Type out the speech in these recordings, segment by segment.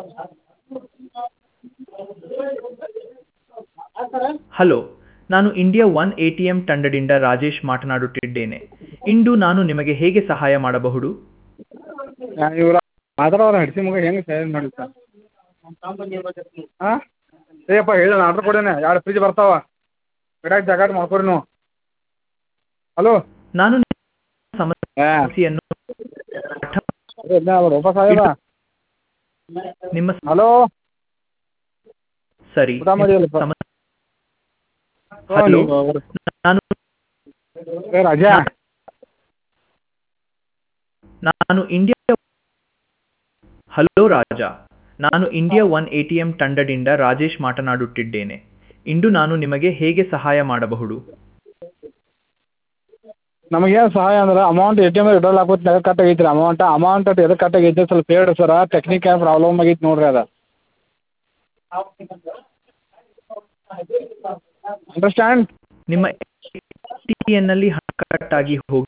Hello ನಾನು India one A T M ತಂಡದಿಂದ ರಾಜೇಶ್ ಮಾತನಾಡುತ್ತಿದ್ದೇನೆ ಇಂದು ನಾನು ನಿಮಗೆ ಹೇಗೆ ಸಹಾಯ ಮಾಡಬಹುದು ಇವ್ರು ಮಾತಾಡೋರು ಹಡ್ಸಿ ಮಗ ಹೆಂಗೆ ಸಹಾಯ ಮಾಡಿ ಸರ್ ಹಾಂ ಏಯಪ್ಪ ಹೇಳಿ ಆರ್ಡ್ರ್ ಕೊಡೇನೆ ಎರಡು ಫ್ರಿಜ್ ಬರ್ತಾವೆ ಇಡಕ್ಕೆ ಜಾಗ ಮಾಡ್ಕೊರಿ ನೀವು ಹಲೋ ನಾನು ನಿಮ್ಮ ಹಾಂ ಸಮಸ್ಯೆಯನ್ನು ವಾಪಸ್ ಆಗ್ಯದ ನಿಮ್ಮ ಹಲೋ ಸರಿ ಊಟ ಮಾಡಿಯಲ್ಲ ಸರ್ ಸಮ- ಹಲೋ ನಾನು ಏ ರಾಜಾ ನಾನು ಇಂಡಿಯಾ ಹಲೋ ರಾಜ ನಾನು India one A T M ತಂಡದಿಂದ ರಾಜೇಶ್ ಮಾತನಾಡುತ್ತಿದ್ದೇನೆ ಇಂದು ನಾನು ನಿಮಗೆ ಹೇಗೆ ಸಹಾಯ ಮಾಡಬಹುದು ನಮಗೇನು ಸಹಾಯ ಅಂದ್ರೆ ಅಮೌಂಟ್ ಎ ಟಿ ಎಮ್ ಇಡೋಲ್ಲ ಹಾಕೋತ್ ಎದಕ್ಕೆ ಕಟ್ ಆಗೈತೆ ರೀ ಅಮೌಂಟ್ ಅಮೌಂಟ್ ಅದು ಎದಕ್ಕೆ ಕಟ್ ಆಗೈತೆ ಸ್ವಲ್ಪ ಹೇಳ್ರಿ ಸರ ಟೆಕ್ನಿಕ್ ಏನು ಪ್ರಾಬ್ಲಮ್ ಆಗೈತೆ ನೋಡಿರಿ ಅದು ಅಂಡರ್ಸ್ಟ್ಯಾಂಡ್ ನಿಮ್ಮ ನಲ್ಲಿ ಹಣ ಕಟ್ಟಾಗಿ ಹೋಗಿ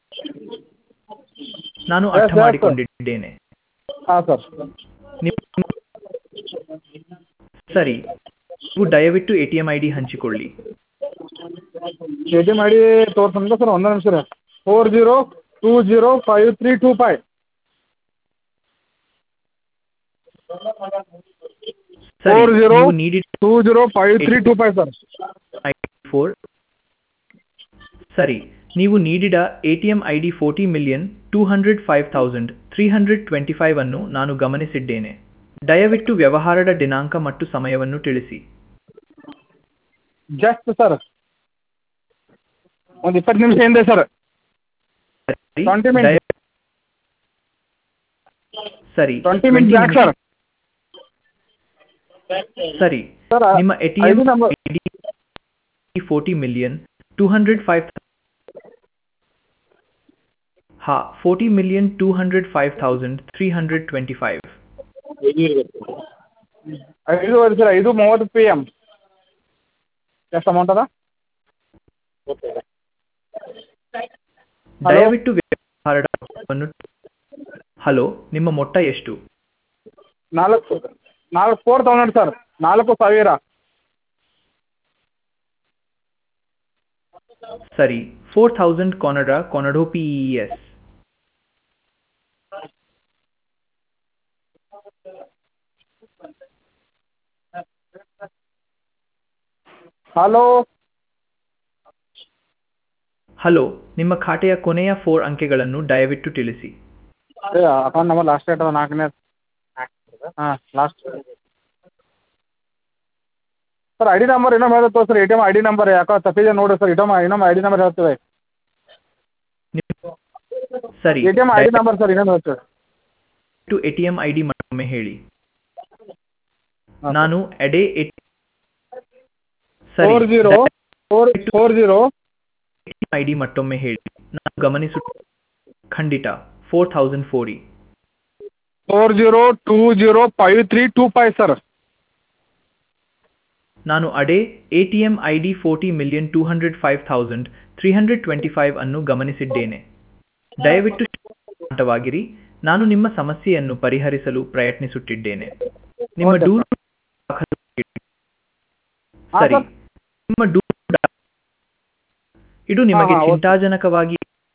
ನಾನು Yes, ಅರ್ಥ yes, sir. ಮಾಡಿಕೊಂಡಿದ್ದೇನೆ ಹಾಂ ಸರ್ ನಿಮ್ಮ ಸರಿ ನೀವು ದಯವಿಟ್ಟು A T M I D ಹಂಚಿಕೊಳ್ಳಿ A T M I D ತೋರ್ಸಂದ್ರೆ ಸರ್ ಒಂದೇ ನಿಮಿಷ ರೀ four zero two zero five three two five ಸರಿ Four zero. ನೀವು ನೀಡಿದ two zero five three two five sir four ಸರಿ ನೀವು ನೀಡಿದ A T M I D forty million two hundred five thousand three hundred twenty five ಅನ್ನು ನಾನು ಗಮನಿಸಿದ್ದೇನೆ ದಯವಿಟ್ಟು ವ್ಯವಹಾರದ ದಿನಾಂಕ ಮತ್ತು ಸಮಯವನ್ನು ತಿಳಿಸಿ ಜಸ್ಟ್ ಸರ್ ಒಂದು ಇಪ್ಪತ್ತು ನಿಮಿಷ ಹಿಂದೆ ಸರ್ ಸರಿ, 20 minutes. ದಯ- ಸರಿ ಟ್ವೆಂಟಿ ಮಿನಿಟ್ 20 ಬ್ಯಾಕ್ ಸರ್ ಸರಿ ಸರ್ ನಿಮ್ಮ ಎ ಟಿ ಎಂ ಐದು number forty million two hundred five ಹಾ forty million two hundred five thousand three hundred twenty five ಐದುವರೆ ಸರ್ ಐದು ಮೂವತ್ತು ಪಿ ಎಮ್ ಎಷ್ಟು ಅಮೌಂಟ್ ಅದ Hello? ದಯವಿಟ್ಟು ವ್ಯವಹಾರದ ಮೊತ್ತವನ್ನು ಹಲೋ ನಿಮ್ಮ ಮೊತ್ತ ಎಷ್ಟು ನಾಲ್ಕು ನಾಲ್ಕು ಫೋರ್ ತೌಸಂಡ್ ಸರ್ ನಾಲ್ಕು ಸಾವಿರ ಸರಿ ಫೋರ್ ಥೌಸಂಡ್ ಕೊನಡ ಕೊನಡೋ P E S hello hello ನಿಮ್ಮ ಖಾತೆಯ ಕೊನೆಯ ಫೋರ್ ಅಂಕೆಗಳನ್ನು ದಯವಿಟ್ಟು ತಿಳಿಸಿ ಏ ಅಕೌಂಟ್ ನಂಬರ್ ಲಾಸ್ಟ್ ಡೇಟ್ ಅದ ನಾಲ್ಕನೇ ಹಾಂ last sir I D number ಇನ್ನೊಮ್ಮೆ ಹೇಳ್ತೇವೆ sir A T M I D number ಯಾಕೋ ತಪ್ಪಿದೆ ನೋಡಿರಿ ಸರ್ ಇನ್ನೊಮ್ಮೆ ಇನ್ನೊಮ್ಮೆ ಐ ಡಿ ನಂಬರ್ ಹೇಳ್ತೇವೆ ನಿಮ್ಮ- ಸರಿ A T M I D number sir ಇನ್ನೊಂದು ಹೇಳ್ತೇವೆ ದಯವಿಟ್ಟು A T M I D ಮತ್ತೊಮ್ಮೆ ಹೇಳಿ ಹಾಂ. ನಾನು ಎಡೆ ಎ- ಸರಿ four zero four four zero I D ಮತ್ತೊಮ್ಮೆ ಹೇಳಿ ನಾನು ಗಮನಿಸು ಖಂಡಿತ ಫೋರ್ ಥೌಸಂಡ್ ಫೋರಿ four zero two zero five three two five sir ನಾನು ಅಡೆ A T M I D forty million two hundred five thousand three hundred twenty five ಅನ್ನು ಗಮನಿಸಿದ್ದೇನೆ ದಯವಿಟ್ಟು ಶಾಂತವಾಗಿರಿ ನಾನು ನಿಮ್ಮ ಸಮಸ್ಯೆಯನ್ನು ಪರಿಹರಿಸಲು ಪ್ರಯತ್ನಿಸುತ್ತಿದ್ದೇನೆ ನಿಮ್ಮ Okay, ದೂರು ದಾಖಲು- ಹಾಂ, ಸರಿ ಸರ್. ನಿಮ್ಮ ದೂರು ದಾ- ಇದು ನಿಮಗೆ ಹಾಂ, ಹಾಂ, ಓಕೆ. ಚಿಂತಾಜನಕವಾಗಿ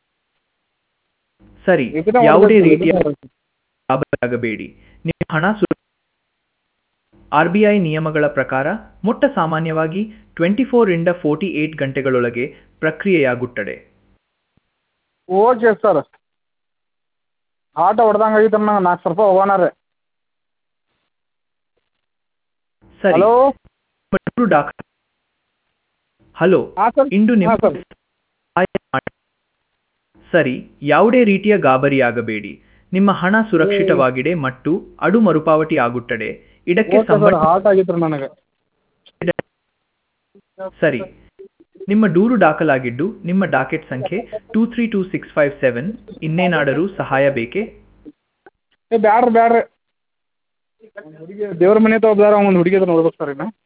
ಸರಿ ಇದನ್ನ ಯಾವುದೇ ಹೊಡ್ಬೇಕು, ರೀತಿಯ ಇದನ್ನ ಹೊಡ್ಬೇಕು. ಗಾಬರಿಯಾಗಬೇಡಿ ನಿಮ್ಮ ಹಣ ಸು ಆರ್ಬಿಐ ನಿಯಮಗಳ ಪ್ರಕಾರ ಮೊಟ್ಟ ಸಾಮಾನ್ಯವಾಗಿ ಟ್ವೆಂಟಿ ಫೋರ್ ಇಂದ ಫೋರ್ಟಿ ಏಟ್ ಗಂಟೆಗಳೊಳಗೆ ಪ್ರಕ್ರಿಯೆಯಾಗುತ್ತದೆ ಓಕೆ ಸರ್ ಆಟ ಹೊಡ್ದಂಗೆ ಆಗೈತೆ ನಂಗೆ ನಾಲ್ಕು ಸಾವಿರ ರೂಪಾಯಿ ಹೋಗೋಣ ರೀ ಸರಿ ಹಲೋ ನಿಮ್ಮ ದೂರು ದಾಖಲೆ ಹಲೋ ಹಾಂ ಸರ್ ಇಂದು ಹಾಂ ನಿಮಗೆ ಸರ್ ಸಹಾಯ ಮಾಡಿ- ಸರಿ ಯಾವುದೇ ರೀತಿಯ ಗಾಬರಿಯಾಗಬೇಡಿ ನಿಮ್ಮ ಹಣ ಸುರಕ್ಷಿತವಾಗಿದೆ ಮತ್ತು ಅದು ಮರುಪಾವತಿ ಆಗುತ್ತದೆ ಇದಕ್ಕೆ ಓಕೆ ಸರ್ ಸಂಬಂಧ ಹಾರ್ಟ್ ಆಗಿತ್ತು ರೀ ನನಗೆ ಸರಿ ನಿಮ್ಮ ದೂರು ದಾಖಲಾಗಿದ್ದು ನಿಮ್ಮ ಡಾಕೆಟ್ ಸಂಖ್ಯೆ two three two six five seven ಇನ್ನೇನಾದರೂ ಸಹಾಯ ಬೇಕೇ ಏ ಬ್ಯಾಡ್ರಿ ಬ್ಯಾಡ್ರಿ ಹುಡುಗಿ ದೇವ್ರ ಮನೆ ತಗೋದಾರ ಒಂದು ಹುಡುಗಿ ಅದ ನೋಡ್ಬೇಕು ಸರ್ ಇನ್ನು